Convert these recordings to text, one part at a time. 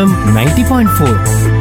Ninety point four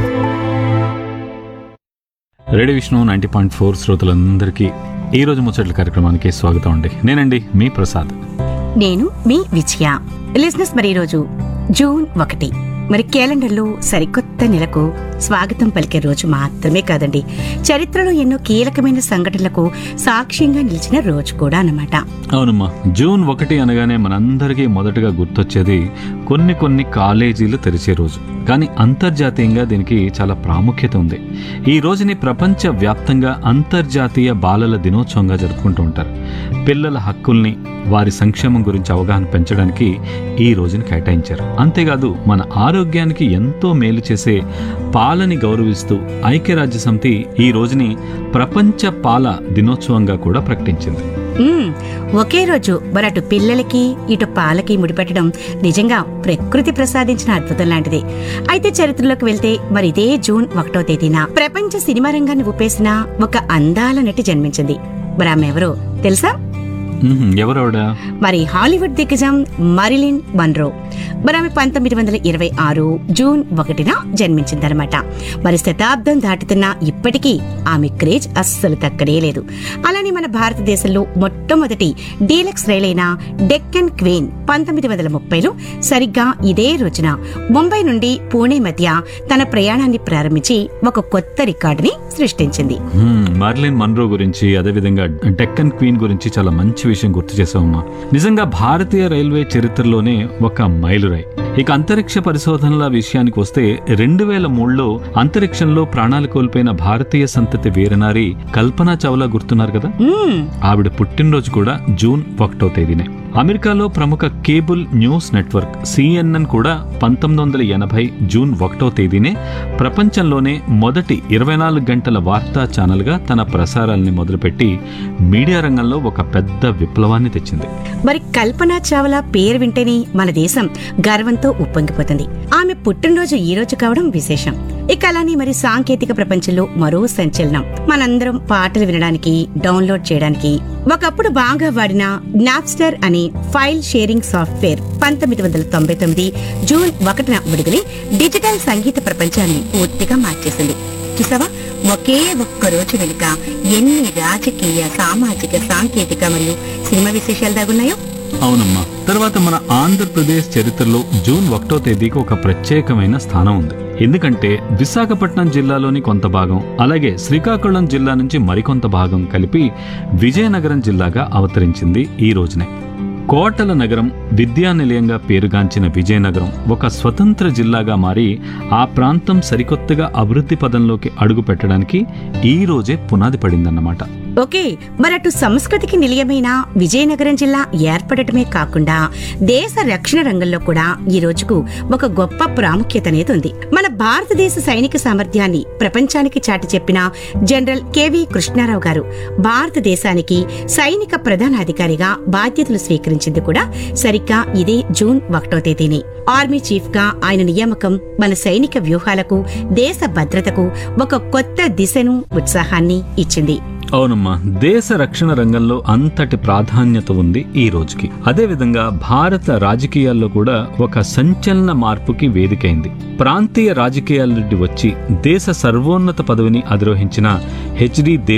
radio Vishnu ninety point four శ్రోతలందరికీ ఈ రోజు ముచ్చట్ల కార్యక్రమానికి స్వాగతం అండి నేనండి మీ ప్రసాద్ నేను మీ విజయ లిజినెస్ మరి ఈరోజు జూన్ ఒకటి మరి క్యాలెండర్లో సరికొత్త నెలకు స్వాగతం పలికే రోజు మాత్రమే కాదండి చరిత్రలో ఎన్నో కీలకమైన సంఘటనలకు సాక్ష్యంగా నిలిచిన రోజు కూడా అన్నమాట అవునమ్మా జూన్ ఒకటి అనగానే మనందరికీ మొదటగా గుర్తొచ్చేది కొన్ని కొన్ని కాలేజీలు తెరిచే రోజు కానీ అంతర్జాతీయంగా దీనికి చాలా ప్రాముఖ్యత ఉంది ఈ రోజుని ప్రపంచ వ్యాప్తంగా అంతర్జాతీయ బాలల దినోత్సవంగా జరుపుకుంటూ ఉంటారు పిల్లల హక్కుల్ని వారి సంక్షేమం గురించి అవగాహన పెంచడానికి ఈ రోజుని కేటాయించారు అంతేకాదు మన ఆరోగ్యానికి ఎంతో మేలు చేసే పాలని గౌరవిస్తూ ఐక్యరాజ్య సమితి ఈ రోజుని ప్రపంచ పాల దినోత్సవంగా కూడా ప్రకటించింది మ్మ్, ఒకే రోజు మరి అటు పిల్లలకి ఇటు పాలకి ముడిపెట్టడం నిజంగా ప్రకృతి ప్రసాదించిన అద్భుతం లాంటిదే అయితే చరిత్రలోకి వెళ్తే మరి ఇదే జూన్ ఒకటో తేదీన ప్రపంచ సినిమా రంగాన్ని ఊపేసిన ఒక అందాల నటి జన్మించింది మరి ఆమె ఎవరో తెలుసా మ్మ్, ఎవరావిడ మరి హాలీవుడ్ దిగ్గజం మరిలిన్ మన్రో మరి ఆమె పంతొమ్మిది వందల ఇరవై ఆరు జూన్ ఒకటిన జన్మించిందనమాట మరి శతాబ్దం దాటుతున్న ఇప్పటికీ ఆమె క్రేజ్ అస్సలు తక్కడే లేదు అలానే మన భారతదేశంలో మొట్టమొదటి డీలక్స్ రైలైన డెక్కన్ క్వీన్ పంతొమ్మిది వందల ముప్పైలో సరిగ్గా ఇదే రోజున ముంబై నుండి పూణే మధ్య తన ప్రయాణాన్ని ప్రారంభించి ఒక కొత్త రికార్డుని సృష్టించింది మ్మ్, మార్లిన్ మన్రో గురించి అదేవిధంగా డెక్కన్ క్వీన్ గురించి చాలా మంచి విషయం గుర్తు చేసామమ్మా నిజంగా భారతీయ రైల్వే చరిత్రలోనే ఒక మైలురాయి ఇక అంతరిక్ష పరిశోధనల విషయానికి వస్తే రెండు వేల మూడులో అంతరిక్షంలో ప్రాణాలు కోల్పోయిన భారతీయ సంతతి వీరనారి కల్పనా చావ్లా గుర్తున్నారు కదా మ్మ్. ఆవిడ పుట్టినరోజు కూడా జూన్ ఒకటో తేదీనే అమెరికాలో ప్రముఖ కేబుల్ న్యూస్ నెట్వర్క్ సిఎన్ఎన్ కూడా పంతొమ్మిది వందల ఎనభై జూన్ ఒకటో తేదీనే ప్రపంచంలోనే మొదటి ఇరవై నాలుగు గంటల వార్తా ఛానల్గా తన ప్రసారాల్ని మొదలుపెట్టి మీడియా రంగంలో ఒక పెద్ద విప్లవాన్ని తెచ్చింది మరి కల్పనా చావ్లా పేరు వింటేనే మన దేశం గర్వంతో ఉప్పొంగిపోతుంది ఆమె పుట్టినరోజు ఈ రోజు కావడం విశేషం ఇక అలానే మరి సాంకేతిక ప్రపంచంలో మరో సంచలనం మనందరం పాటలు వినడానికి డౌన్లోడ్ చేయడానికి ఒకప్పుడు బాగా వాడిన నాప్స్టర్ అనే ఫైల్ షేరింగ్ సాఫ్ట్వేర్ పంతొమ్మిది వందల తొంభై తొమ్మిది జూన్ ఒకటిన విడుదలై డిజిటల్ సంగీత ప్రపంచాన్ని పూర్తిగా మార్చేసింది చూసావా ఒకే ఒక్క రోజు వెనుక ఎన్ని రాజకీయ సామాజిక సాంకేతిక మరియు సినిమా విశేషాలు దాగున్నాయో అవునమ్మా తర్వాత మన ఆంధ్రప్రదేశ్ చరిత్రలో జూన్ ఒకటో తేదీకి ఒక ప్రత్యేకమైన స్థానం ఉంది ఎందుకంటే విశాఖపట్నం జిల్లాలోని కొంత భాగం అలాగే శ్రీకాకుళం జిల్లా నుంచి మరికొంత భాగం కలిపి విజయనగరం జిల్లాగా అవతరించింది ఈ రోజునే కోటల నగరం విద్యా నిలయంగా పేరుగాంచిన విజయనగరం ఒక స్వతంత్ర జిల్లాగా మారి ఆ ప్రాంతం సరికొత్తగా అభివృద్ధి పదంలోకి అడుగు పెట్టడానికి ఈ రోజే పునాది పడిందన్నమాట ఓకే మరి అటు సంస్కృతికి నిలయమైన విజయనగరం జిల్లా ఏర్పడటమే కాకుండా దేశ రక్షణ రంగంలో కూడా ఈ రోజుకు ఒక గొప్ప ప్రాముఖ్యత అనేది ఉంది మన భారతదేశ సైనిక సామర్థ్యాన్ని ప్రపంచానికి చాటి చెప్పిన జనరల్ కెవి కృష్ణారావు గారు భారతదేశానికి సైనిక ప్రధానాధికారిగా బాధ్యతలు స్వీకరించింది కూడా సరిగ్గా ఇదే జూన్ ఒకటో తేదీని ఆర్మీ చీఫ్ గా ఆయన నియామకం మన సైనిక వ్యూహాలకు దేశ భద్రతకు ఒక కొత్త దిశను ఉత్సాహాన్ని ఇచ్చింది అవునమ్మా దేశ రక్షణ రంగంలో అంతటి ప్రాధాన్యత ఉంది ఈ రోజుకి అదేవిధంగా భారత రాజకీయాల్లో కూడా ఒక సంచలన మార్పుకి వేదికైంది ప్రాంతీయ రాజకీయాల నుండి వచ్చి దేశ సర్వోన్నత పదవిని అధిరోహించిన హెచ్డి